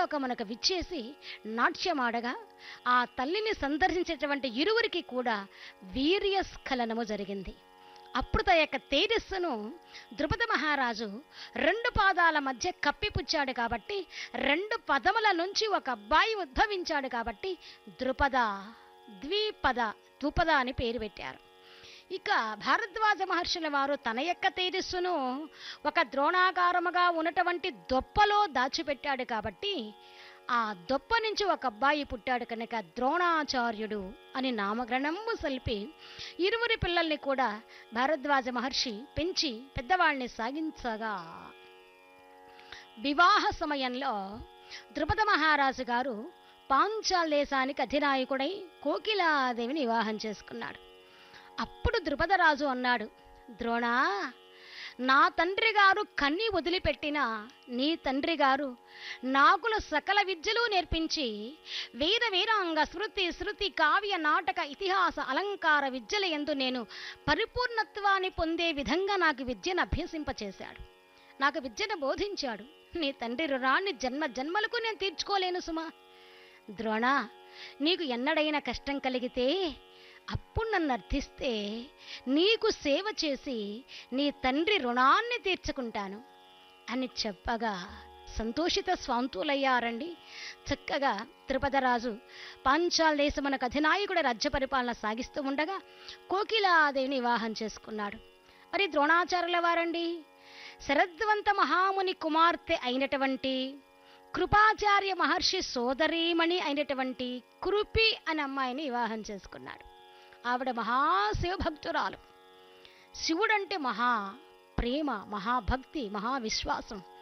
ఇంద్రలోకమునకు విచ్చేసి నాట్యమాడగా ఆ తల్లిని సందర్శించేటువంటి ఇరువురికి కూడా వీర్యస్ఖలనము జరిగింది అప్పుడు తన యొక్క తేజస్సును ద్రుపద మహారాజు రెండు పాదాల మధ్య కప్పిపుచ్చాడు కాబట్టి రెండు పదముల నుంచి ఒక అబ్బాయి ఉద్భవించాడు కాబట్టి ద్రుపద ద్విపద ద్విపద అని పేరు పెట్టారు ఇక భారద్వాజ మహర్షుల వారు తన యొక్క తేజస్సును ఒక ద్రోణాకారముగా ఉన్నటువంటి దొప్పలో దాచిపెట్టాడు కాబట్టి ఆ దొప్ప నుంచి ఒక అబ్బాయి పుట్టాడు కనుక ద్రోణాచార్యుడు అని నామగ్రణము సల్పి ఇరువురి పిల్లల్ని కూడా భారద్వాజ మహర్షి పెంచి పెద్దవాళ్ళని సాగించగా వివాహ సమయంలో ద్రుపద మహారాజు గారు పాంచాల్ దేశానికి అధినాయకుడై కోకిలాదేవిని వివాహం చేసుకున్నాడు అప్పుడు ద్రుపదరాజు అన్నాడు ద్రోణా నా తండ్రి గారు కన్ని వదిలిపెట్టిన నీ తండ్రి గారు నాకుల సకల విద్యలు నేర్పించి వేద వీరాంగ శృతి శృతి కావ్య నాటక ఇతిహాస అలంకార విద్యల ఎందు నేను పరిపూర్ణత్వాన్ని పొందే విధంగా నాకు విద్యను అభ్యసింపచేశాడు నాకు విద్యను బోధించాడు నీ తండ్రి రుణాన్ని జన్మ జన్మలకు నేను తీర్చుకోలేను సుమా ద్రోణ నీకు ఎన్నడైనా కష్టం కలిగితే అప్పుడు నన్ను అర్థిస్తే నీకు సేవ చేసి నీ తండ్రి రుణాన్ని తీర్చుకుంటాను అని చెప్పగా సంతోషిత స్వాంతులయ్యారండి చక్కగా తిరుపతిరాజు పాంచాల దేశమునకు అధినాయకుడు రాజ్య పరిపాలన సాగిస్తూ ఉండగా కోకిలాదేవిని వివాహం చేసుకున్నాడు మరి ద్రోణాచార్యుల వారండి శరద్వంత మహాముని కుమార్తె అయినటువంటి కృపాచార్య మహర్షి సోదరీమణి అయినటువంటి కురుపి అనే అమ్మాయిని వివాహం చేసుకున్నాడు ఆవిడ మహాశివభక్తురాలు శివుడంటే మహా ప్రేమ మహాభక్తి మహావిశ్వాసం